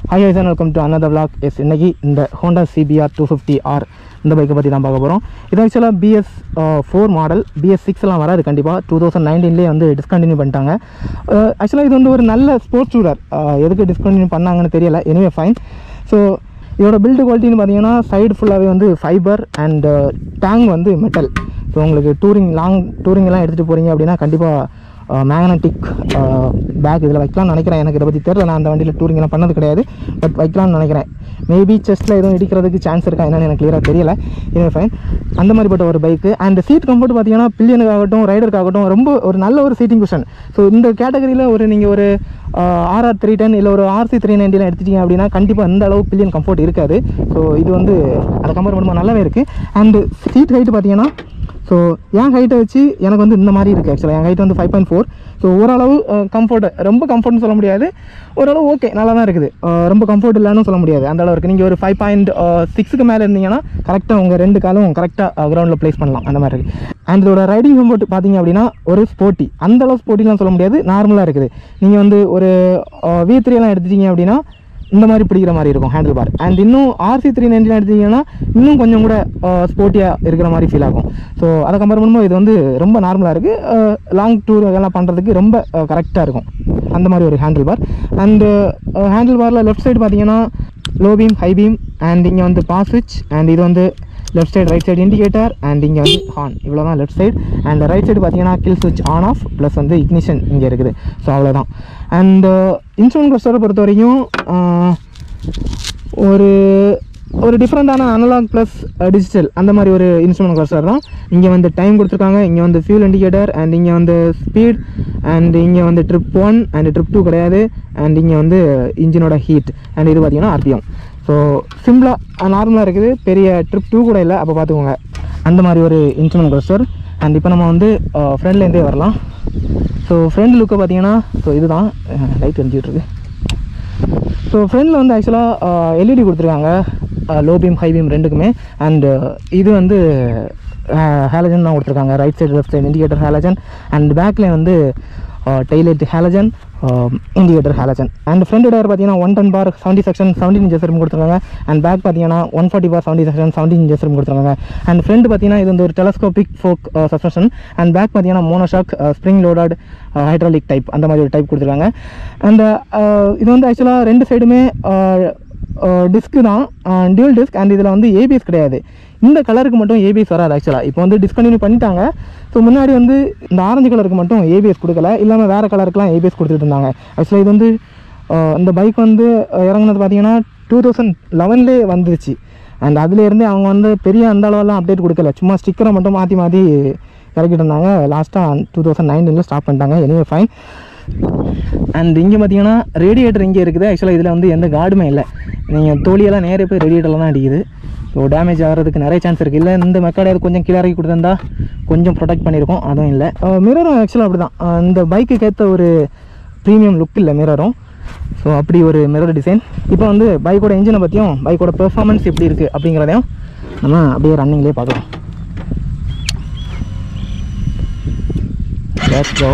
Hi guys and welcome to another vlog yes இன்னைக்கு இந்த Honda CBR two fifty R இந்த பைக்கை பற்றி தான் பார்க்க போகிறோம் இது ஆக்சுவலாக பிஎஸ் ஃபோர் மாடல் பிஎஸ் சிக்ஸ்லாம் வராது கண்டிப்பாக டூ தௌசண்ட் நைன்டீன்லேயே வந்து டிஸ்கண்டினியூ பண்ணிட்டாங்க ஆக்சுவலாக இது வந்து ஒரு நல்ல ஸ்போர்ட்ஸ் டூரர் எதுக்கு டிஸ்கண்டினியூ பண்ணாங்கன்னு தெரியல எனிவே ஃபைன் ஸோ இதோட பில்டு குவாலிட்டின்னு பார்த்தீங்கன்னா சைடு ஃபுல்லாகவே வந்து ஃபைபர் அண்ட் டேங் வந்து மெட்டல் ஸோ உங்களுக்கு டூரிங் லாங் டூரிங்லாம் எடுத்துகிட்டு போகிறீங்க அப்படின்னா கண்டிப்பாக மேக்னட்டிக் பேக் இதில் வைக்கலாம்னு நினைக்கிறேன் எனக்கு இதை பற்றி தெரியல நான் அந்த வண்டியில் டூரிங்லாம் பண்ணது கிடையாது பட் வைக்கலாம்னு நினைக்கிறேன் மேபி செஸ்ட்டில் எதுவும் இடிக்கிறதுக்கு சான்ஸ் இருக்கா என்னன்னு எனக்கு கிளியராக தெரியல இதுவே ஃபைன் அந்த மாதிரிப்பட்ட ஒரு பைக்கு அண்ட் சீட் கம்ஃபர்ட் பார்த்தீங்கன்னா பில்லியனுக்காகட்டும் ரைடருக்காகட்டும் ரொம்ப ஒரு நல்ல ஒரு சீட்டிங் குஷன் ஸோ இந்த கேட்டகரியில் ஒரு நீங்கள் ஒரு ஆர்ஆர் த்ரீ டென் இல்லை ஒரு ஆர்சி த்ரீ நைன்ட்டிலாம் எடுத்துட்டீங்க அப்படின்னா கண்டிப்பாக அந்த அளவு பில்லியன் கம்ஃபர்ட் இருக்காது ஸோ இது வந்து அதை கம்பேர் பண்ணும்போது நல்லாவே இருக்குது அண்டு சீட் ஹைட் பார்த்தீங்கன்னா ஸோ என் ஹைட்டை வச்சு எனக்கு வந்து இந்த மாதிரி இருக்குது ஆக்சுவலாக என் ஹைட் வந்து ஃபைவ் பாயிண்ட் ஃபோர் ஸோ ஓரளவு கம்ஃபர்ட் ரொம்ப கம்ஃபர்ட்னு சொல்ல முடியாது ஓரளவு ஓகே நல்லா தான் இருக்குது அஹ் ரொம்ப கம்ஃபர்ட் இல்லைன்னு சொல்ல முடியாது அந்த அளவு இருக்குது நீங்கள் ஒரு ஃபைவ் பாயிண்ட் சிக்ஸுக்கு மேலே இருந்தீங்கன்னா கரெக்டாக உங்கள் ரெண்டு காலும் கரெக்டாக கிரவுண்டில் ப்ளேஸ் பண்ணலாம் அந்த மாதிரி இருக்குது அண்ட் இதோட ரைடிங் கம்ஃபர்ட் பார்த்தீங்க அப்படின்னா ஒரு ஸ்போர்ட்டி அந்த அளவு ஸ்போர்ட்டிலாம் சொல்ல முடியாது நார்மலாக இருக்குது நீங்கள் வந்து ஒரு வி த்ரீலாம் எடுத்துட்டீங்க அப்படின்னா இந்த மாதிரி பிடிக்கிற மாதிரி இருக்கும் ஹேண்டில் பார் அண்ட் இன்னும் ஆர்சி த்ரீ நைன்டிலாம் எடுத்தீங்கன்னா இன்னும் கொஞ்சம் கூட ஸ்போர்ட்டியாக இருக்கிற மாதிரி ஃபீல் ஆகும் ஸோ அதை கம்பேர் பண்ணும்போது இது வந்து ரொம்ப நார்மலாக இருக்குது லாங் டூர் இதெல்லாம் பண்ணுறதுக்கு ரொம்ப கரெக்டாக இருக்கும் அந்த மாதிரி ஒரு ஹேண்டில் பார் அண்டு ஹேண்டில் பாரில் லெஃப்ட் சைடு பார்த்தீங்கன்னா low beam high beam and இங்கே வந்து பாஸ் சுவிட்ச் அண்ட் இது வந்து left side right side indicator and இங்கே வந்து ஹார்ன் இவ்வளோ தான் left side and right side பார்த்தீங்கன்னா கில் சுவிட்ச் ஆன் ஆஃப் ப்ளஸ் வந்து இக்னிஷன் இங்கே இருக்குது ஸோ அவ்வளோதான் அண்ட் இன்ஸ்ட்ருமெண்ட் கிளஸ்டரை பொறுத்த வரைக்கும் ஆஹ், ஒரு ஒரு டிஃப்ரெண்ட்டான அனலாக் ப்ளஸ் டிஜிட்டல் அந்த மாதிரி ஒரு இன்ஸ்ட்ருமெண்ட் கிளஸ்டர் தான் இங்கே வந்து டைம் கொடுத்துருக்காங்க இங்கே வந்து ஃபியூல் இண்டிகேட்டர் அண்ட் இங்கே வந்து ஸ்பீட் அண்ட் இங்கே வந்து trip one and trip two கிடையாது அண்ட் இங்கே வந்து இன்ஜினோட ஹீட் அண்ட் இது பார்த்தீங்கன்னா ஆர்பிஎம் ஸோ சிம்பிளாக நார்மலாக இருக்குது பெரிய ட்ரிப் டூ கூட இல்லை அப்போ பார்த்துக்கோங்க அந்த மாதிரி ஒரு இன்ஸ்ட்ருமெண்ட் கிளஸ்டர் அண்ட் இப்போ நம்ம வந்து ஃப்ரெண்ட்லேருந்தே வரலாம் ஸோ ஃப்ரண்ட் லுக்கை பார்த்தீங்கன்னா ஸோ இதுதான் லைட் எரிஞ்சிட்டு இருக்கு ஸோ ஃப்ரண்டில் வந்து ஆக்சுவலாக எல்இடி கொடுத்துருக்காங்க லோ பீம் ஹை பீம் ரெண்டுக்குமே அண்டு இது வந்து ஹேலஜன் தான் கொடுத்துருக்காங்க right side left side indicator halogen and பேக்கில் வந்து daylight halogen indicator halogen and front tyre பார்த்தீங்கன்னா one ten by seventy section seventeen inches rim கொடுத்துருக்காங்க அண்ட் பேக் பார்த்தீங்கன்னா one forty by seventy section seventeen inches rim கொடுத்துருக்காங்க and front பார்த்தீங்கன்னா இது வந்து ஒரு telescopic fork suspension and back பார்த்தீங்கன்னா monoshock spring loaded hydraulic type அந்த மாதிரி ஒரு டைப் கொடுத்துருக்காங்க அண்ட் இது வந்து ஆக்சுவலாக ரெண்டு சைடுமே டிஸ்க்கு தான் டியூல் டிஸ்க் அண்ட் இதில் வந்து ஏபிஎஸ் கிடையாது இந்த கலருக்கு மட்டும் ஏபிஎஸ் வராது ஆக்சுவலாக இப்போ வந்து டிஸ்கண்டினியூ பண்ணிட்டாங்க ஸோ முன்னாடி வந்து இந்த ஆரஞ்சு கலருக்கு மட்டும் ஏபிஎஸ் கொடுக்கல இல்லாமல் வேறு கலருக்குலாம் ஏபிஎஸ் கொடுத்துட்டு இருந்தாங்க ஆக்சுவலாக இது வந்து அஹ், இந்த பைக் வந்து அஹ், இறங்குனது பார்த்தீங்கன்னா டூ தௌசண்ட் லெவன்லேயே வந்துருச்சு அண்ட் அதுலேருந்தே அவங்க வந்து பெரிய அந்த அளவெல்லாம் அப்டேட் கொடுக்கல சும்மா ஸ்டிக்கரை மட்டும் மாற்றி மாற்றி இறக்கிட்டு இருந்தாங்க லாஸ்ட்டாக டூ தௌசண்ட் நைன்டீனில் ஸ்டாப் பண்ணிட்டாங்க எனிவே ஃபைன் அண்ட் இங்கே பார்த்தீங்கன்னா ரேடியேட்டர் இங்கே இருக்குது ஆக்சுவலாக இதில் வந்து எந்த கார்டுமே இல்லை நீங்கள் தோழியெல்லாம் நேரே போய் ரேடியேட்டரில் தான் அடிக்குது ஸோ டேமேஜ் ஆகிறதுக்கு நிறைய சான்ஸ் இருக்குது இல்லை இந்த மெக்காடையாவது கொஞ்சம் கீழே இறக்கி கொடுத்துருந்தா கொஞ்சம் ப்ரொடெக்ட் பண்ணியிருக்கோம் அதுவும் இல்லை மிரரும் ஆக்சுவலாக அப்படி தான் இந்த பைக்குக்கு ஏற்ற ஒரு ப்ரீமியம் லுக் இல்லை மிரரும் ஸோ அப்படி ஒரு மிரர் டிசைன் இப்போ வந்து பைக்கோட இன்ஜினை பற்றியும் பைக்கோட பெர்ஃபார்மன்ஸ் எப்படி இருக்குது அப்படிங்கிறதையும் நம்ம அப்படியே ரன்னிங்லேயே பார்க்கலாம் Let's go.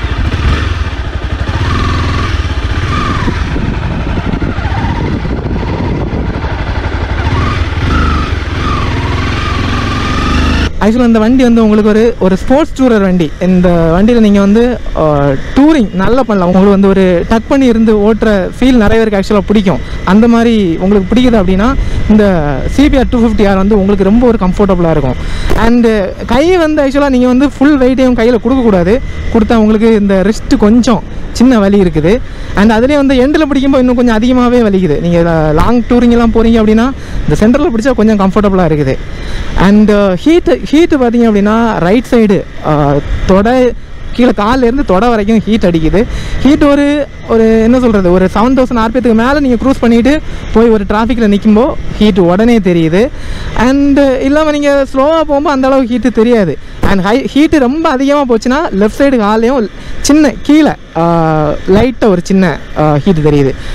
ஆக்சுவலாக இந்த வண்டி வந்து உங்களுக்கு ஒரு ஒரு ஸ்போர்ட்ஸ் டூரர் வண்டி இந்த வண்டியில் நீங்கள் வந்து டூரிங் நல்லா பண்ணலாம் உங்களுக்கு வந்து ஒரு டக் பண்ணி இருந்து ஓட்டுற ஃபீல் நிறைய பேருக்கு ஆக்சுவலாக பிடிக்கும் அந்த மாதிரி உங்களுக்கு பிடிக்குது அப்படின்னா இந்த சிபிஆர் டூ ஃபிஃப்டி ஆர் வந்து உங்களுக்கு ரொம்ப ஒரு கம்ஃபர்டபுளாக இருக்கும் அண்டு கை வந்து ஆக்சுவலாக நீங்கள் வந்து ஃபுல் வெயிட்டையும் கையில் கொடுக்கக்கூடாது கொடுத்தா உங்களுக்கு இந்த ரிஸ்ட் கொஞ்சம் சின்ன வலி இருக்குது அண்ட் அதுலேயே வந்து எண்டில் பிடிக்கும்போது இன்னும் கொஞ்சம் அதிகமாகவே வலிக்குது நீங்கள் லாங் டூரிங்கெல்லாம் போகிறீங்க அப்படின்னா இந்த சென்டரில் பிடிச்சா கொஞ்சம் கம்ஃபர்டபுளாக இருக்குது அண்டு ஹீட்டு ஹீட்டு பார்த்தீங்க அப்படின்னா ரைட் சைடு தொடை கீழே கால்ல இருந்து தொட வரைக்கும் ஹீட் அடிக்குது ஹீட் ஒரு ஒரு என்ன சொல்கிறது ஒரு செவன் தௌசண்ட் ஆர்பிஎத்துக்கு மேலே நீங்கள் க்ரூஸ் பண்ணிவிட்டு போய் ஒரு டிராஃபிக்கில் நிற்கும்போது ஹீட் உடனே தெரியுது அண்டு இல்லாமல் நீங்கள் ஸ்லோவாக போகும்போது அந்த அளவுக்கு ஹீட்டு தெரியாது அண்ட் ஹை ஹீட்டு ரொம்ப அதிகமாக போச்சுன்னா லெஃப்ட் சைடு காலையும் சின்ன கீழே லைட்டாக ஒரு சின்ன ஹீட்டு தெரியுது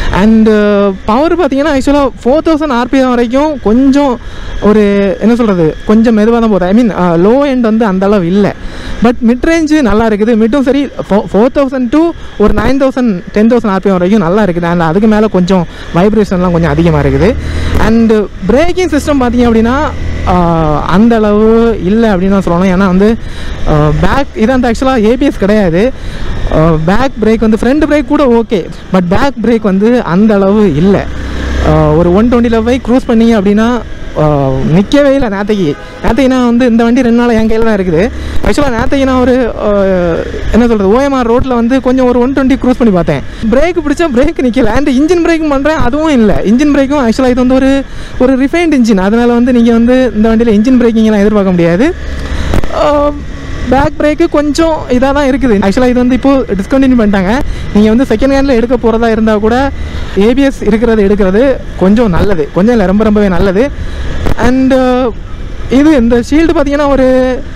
அண்டு பவர் பார்த்தீங்கன்னா ஆக்சுவலாக ஃபோர் தௌசண்ட் ஆர்பிஎம் வரைக்கும் கொஞ்சம் ஒரு என்ன சொல்கிறது கொஞ்சம் மெதுவாக தான் போகுது ஐ மீன் லோ எண்ட் வந்து அந்த அளவு இல்லை பட் மிட் ரேஞ்சு நல்லா இருக்குது மிட்டும் சரி ஃபோர் தௌசண்ட் டு ஒரு nine thousand ten thousand RPM வரைக்கும் நல்லா இருக்குது அண்ட் அதுக்கு மேலே கொஞ்சம் வைப்ரேஷன்லாம் கொஞ்சம் அதிகமாக இருக்குது அண்டு பிரேக்கிங் சிஸ்டம் பார்த்தீங்க அப்படின்னா ஆஹ், அந்த அளவு இல்லை அப்படின்னு தான் சொல்லணும் ஏன்னா வந்து பேக் இது வந்து ஆக்சுவலாக ஏபிஎஸ் கிடையாது பேக் பிரேக் வந்து ஃப்ரண்ட் பிரேக் கூட ஓகே பட் பேக் பிரேக் வந்து அந்த அளவு இல்லை ஆஹ், ஒரு ஒன் டுவெண்ட்டியில் போய் க்ரூஸ் பண்ணீங்க அப்படின்னா ஆஹ், நிற்கவே இல்லை நேத்தைக்கு நேத்தைக்கு நான் வந்து இந்த வண்டி ரெண்டு நாள் என் கையில் தான் இருக்குது ஆக்சுவலாக நேத்தைக்கு நான் ஒரு ஆஹ், என்ன சொல்கிறது ஓஎம்ஆர் ரோட்டில் வந்து கொஞ்சம் ஒரு ஒன் டுவெண்ட்டி க்ரூஸ் பண்ணி பார்த்தேன் பிரேக் பிடிச்சா பிரேக் நிற்கல அண்ட் இன்ஜின் பிரேக்கும் பண்ணுறேன் அதுவும் இல்லை இன்ஜின் பிரேக்கும் ஆக்சுவலாக இது வந்து ஒரு ஒரு ரிஃபைன்ட் இன்ஜின் அதனால் வந்து நீங்கள் வந்து இந்த வண்டியில் இன்ஜின் பிரேக்கிங்லாம் எதிர்பார்க்க முடியாது பேக் பிரேக்கு கொஞ்சம் இதாக தான் இருக்குது ஆக்சுவலாக இது வந்து இப்போது டிஸ்கண்டினியூ பண்ணிட்டாங்க நீங்கள் வந்து செகண்ட் ஹேண்டில் எடுக்க போகிறதா இருந்தால் கூட ஏபிஎஸ் இருக்கிறது எடுக்கிறது கொஞ்சம் நல்லது கொஞ்சம் இல்லை ரொம்ப ரொம்பவே நல்லது அண்டு இது இந்த ஷீல்டு பார்த்தீங்கன்னா ஒரு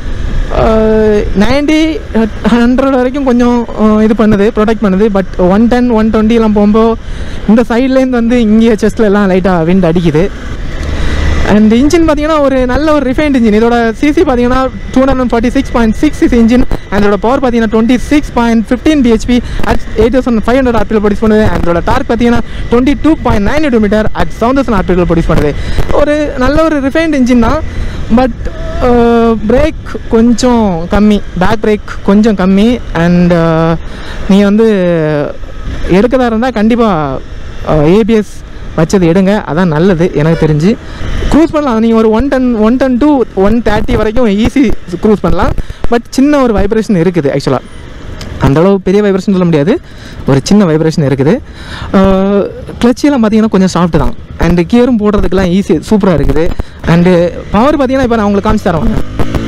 நைன்டி ஹண்ட்ரட் வரைக்கும் கொஞ்சம் அஹ், இது பண்ணுது ப்ரொடெக்ட் பண்ணுது பட் ஒன் டென் ஒன் டுவெண்ட்டிலாம் போகும்போது இந்த சைட்லேருந்து வந்து இங்கே செஸ்ட்ல எல்லாம் லைட்டாக விண்ட் அடிக்குது அண்ட் இன்ஜின் பார்த்தீங்கன்னா ஒரு நல்ல ஒரு ரிஃபைன்ட் இன்ஜின் இதோட சிசி பார்த்தீங்கன்னா two hundred forty six point six is engine and இதோட பவர் பார்த்தீங்கன்னா twenty six point fifteen BHP at eight thousand five hundred RPM produce பண்ணுது அண்ட் இதோட டார்க் பார்த்தீங்கன்னா twenty two point nine metre at seven thousand RPM produce பண்ணுது ஒரு நல்ல ஒரு refined engine தான் பட் பிரேக் கொஞ்சம் கம்மி பேக் பிரேக் கொஞ்சம் கம்மி அண்ட் நீங்கள் வந்து எடுக்கதா இருந்தால் கண்டிப்பாக ஏபிஎஸ் வச்சது எடுங்க அதான் நல்லது எனக்கு தெரிஞ்சு க்ரூஸ் பண்ணலாம் நீங்கள் ஒரு one ten one ten to one thirty வரைக்கும் ஈஸி க்ரூஸ் பண்ணலாம் பட் சின்ன ஒரு வைப்ரேஷன் இருக்குது ஆக்சுவலாக அந்த அளவு பெரிய வைப்ரேஷன் சொல்ல முடியாது ஒரு சின்ன வைப்ரேஷன் இருக்குது கிளச்சியெல்லாம் பார்த்தீங்கன்னா கொஞ்சம் சாஃப்ட் தான் அண்டு கியரும் போடுறதுக்கெல்லாம் ஈஸி சூப்பராக இருக்குது அண்டு பவர் பார்த்தீங்கன்னா இப்போ நான் உங்களுக்கு காமிச்சு தரேன் வாங்க.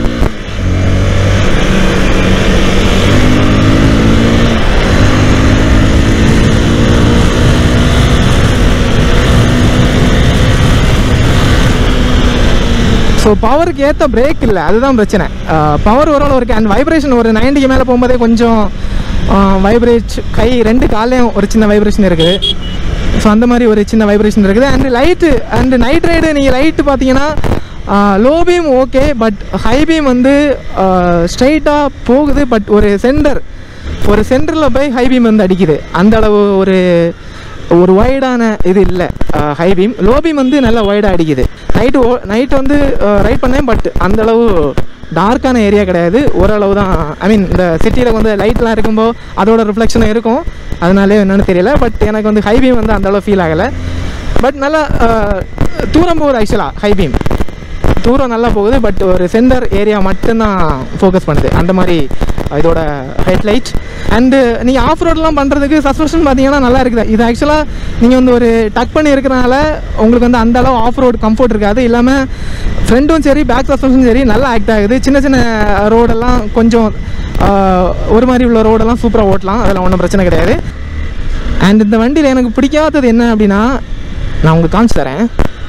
ஸோ பவருக்கு ஏற்ற பிரேக் இல்லை அதுதான் பிரச்சனை பவர் ஓரளவு இருக்குது அண்ட் வைப்ரேஷன் ஒரு நைன்டிக்கு மேலே போகும்போதே கொஞ்சம் வைப்ரேட் கை ரெண்டு காலையும் ஒரு சின்ன வைப்ரேஷன் இருக்குது ஸோ அந்த மாதிரி ஒரு சின்ன வைப்ரேஷன் இருக்குது and light and night ride நீங்கள் லைட்டு பார்த்தீங்கன்னா low beam okay but high beam வந்து ஸ்ட்ரைட்டாக போகுது பட் ஒரு சென்டர் ஒரு சென்டரில் போய் ஹை பீம் வந்து அடிக்குது அந்த அளவு ஒரு ஒரு வைடான இது இல்லை ஹை பீம் லோ பீம் வந்து நல்லா வைடாக அடிக்குது நைட்டு நைட் வந்து ரைட் பண்ணேன் பட் அந்தளவு டார்க்கான ஏரியா கிடையாது ஓரளவு தான் ஐ மீன் இந்த சிட்டியில் வந்து லைட்லாம் இருக்கும்போது அதோட ரிஃப்ளெக்ஷன் இருக்கும் அதனாலே என்னென்னு தெரியல பட் எனக்கு வந்து ஹை பீம் வந்து அந்தளவு ஃபீல் ஆகலை பட் நல்லா அஹ், தூரம் போகுது ஆக்சுவலாக ஹை பீம் தூரம் நல்லா போகுது பட் ஒரு சென்டர் ஏரியா மட்டும்தான் ஃபோக்கஸ் பண்ணுது அந்த மாதிரி இதோட ஹெட்லைட் அண்டு நீங்கள் ஆஃப் ரோட்லாம் பண்ணுறதுக்கு சஸ்பென்ஷன் பார்த்தீங்கன்னா நல்லா இருக்குது இது ஆக்சுவலாக நீங்கள் வந்து ஒரு டக் பண்ணி இருக்கிறனால உங்களுக்கு வந்து அந்த அளவு ஆஃப் ரோடு கம்ஃபர்ட் இருக்காது இல்லாமல் ஃப்ரண்ட்டும் சரி பேக் சஸ்பென்ஷன் சரி நல்லா ஆக்ட் ஆகுது சின்ன சின்ன ரோடெல்லாம் கொஞ்சம் ஆஹ், ஒரு மாதிரி உள்ள ரோடெல்லாம் சூப்பராக ஓட்டலாம் அதெல்லாம் ஒன்றும் பிரச்சனை கிடையாது அண்ட் இந்த வண்டியில் எனக்கு பிடிக்காதது என்ன அப்படின்னா நான் உங்களுக்கு காமிச்சு தரேன்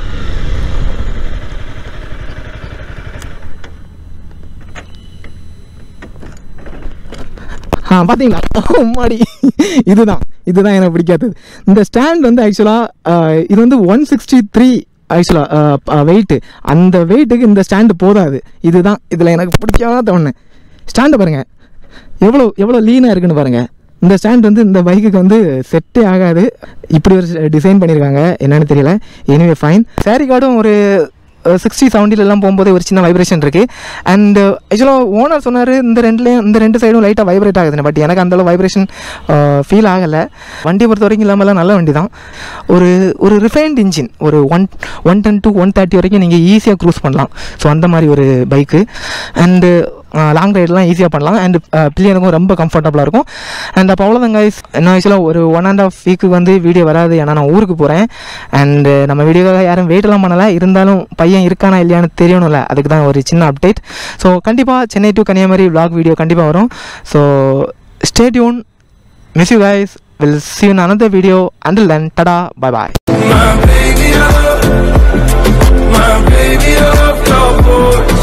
ஆ பார்த்தீங்களா மாடி இதுதான் இதுதான் எனக்கு பிடிக்காதது இந்த ஸ்டாண்ட் வந்து ஆக்சுவலாக இது வந்து ஒன் சிக்ஸ்டி த்ரீ ஆக்சுவலாக வெயிட்டு அந்த வெயிட்டுக்கு இந்த ஸ்டாண்டு போதாது இதுதான் இதில் எனக்கு பிடிக்காத ஒன்று ஸ்டாண்டு பாருங்கள் எவ்வளோ எவ்வளோ லீனாக இருக்குன்னு பாருங்கள் இந்த ஸ்டாண்ட் வந்து இந்த பைக்குக்கு வந்து செட்டே ஆகாது இப்படி ஒரு டிசைன் பண்ணியிருக்காங்க என்னன்னு தெரியல எனிவே ஃபைன் சாரி கார்டும் ஒரு சிக்ஸ்டி செவன்ட்டிலலாம் போகும்போது ஒரு சின்ன வைப்ரேஷன் இருக்குது அண்ட் ஆக்சுவலாக ஓனர் சொன்னார் இந்த ரெண்டுலேயும் இந்த ரெண்டு சைடும் லைட்டாக வைப்ரேட் ஆகுதுன்னு பட் எனக்கு அந்தளவு வைப்ரேஷன் ஃபீல் ஆகலை வண்டியை பொறுத்த வரைக்கும் இல்லாமலாம் நல்ல வண்டி தான் ஒரு ஒரு ரிஃபைன்ட் இன்ஜின் ஒரு one one ten to one thirty வரைக்கும் நீங்கள் ஈஸியாக க்ரூஸ் பண்ணலாம் ஸோ அந்த மாதிரி ஒரு பைக்கு அண்டு லாங் ரைடெலாம் ஈஸியாக பண்ணலாம் அண்ட் பிள்ளைங்களுக்கும் ரொம்ப கம்ஃபர்டபுளாக இருக்கும் அண்ட் அப்போ அவ்வளோதான் கைஸ் என்ன ஆக்சுவலாக ஒரு ஒன் அண்ட் ஆஃப் வீக்கு வந்து வீடியோ வராது ஏன்னா நான் ஊருக்கு போகிறேன் அண்டு நம்ம வீடியோக்காக யாரும் வெயிட்லாம் பண்ணலை இருந்தாலும் பையன் இருக்கானா இல்லையான்னு தெரியணும்ல அதுக்கு தான் ஒரு சின்ன அப்டேட் ஸோ கண்டிப்பாக Chennai to Kanniyakumari vlog video கண்டிப்பாக வரும் so stay tuned miss you guys will see you in another video until then tada bye bye My baby, I love, my baby, I love your voice.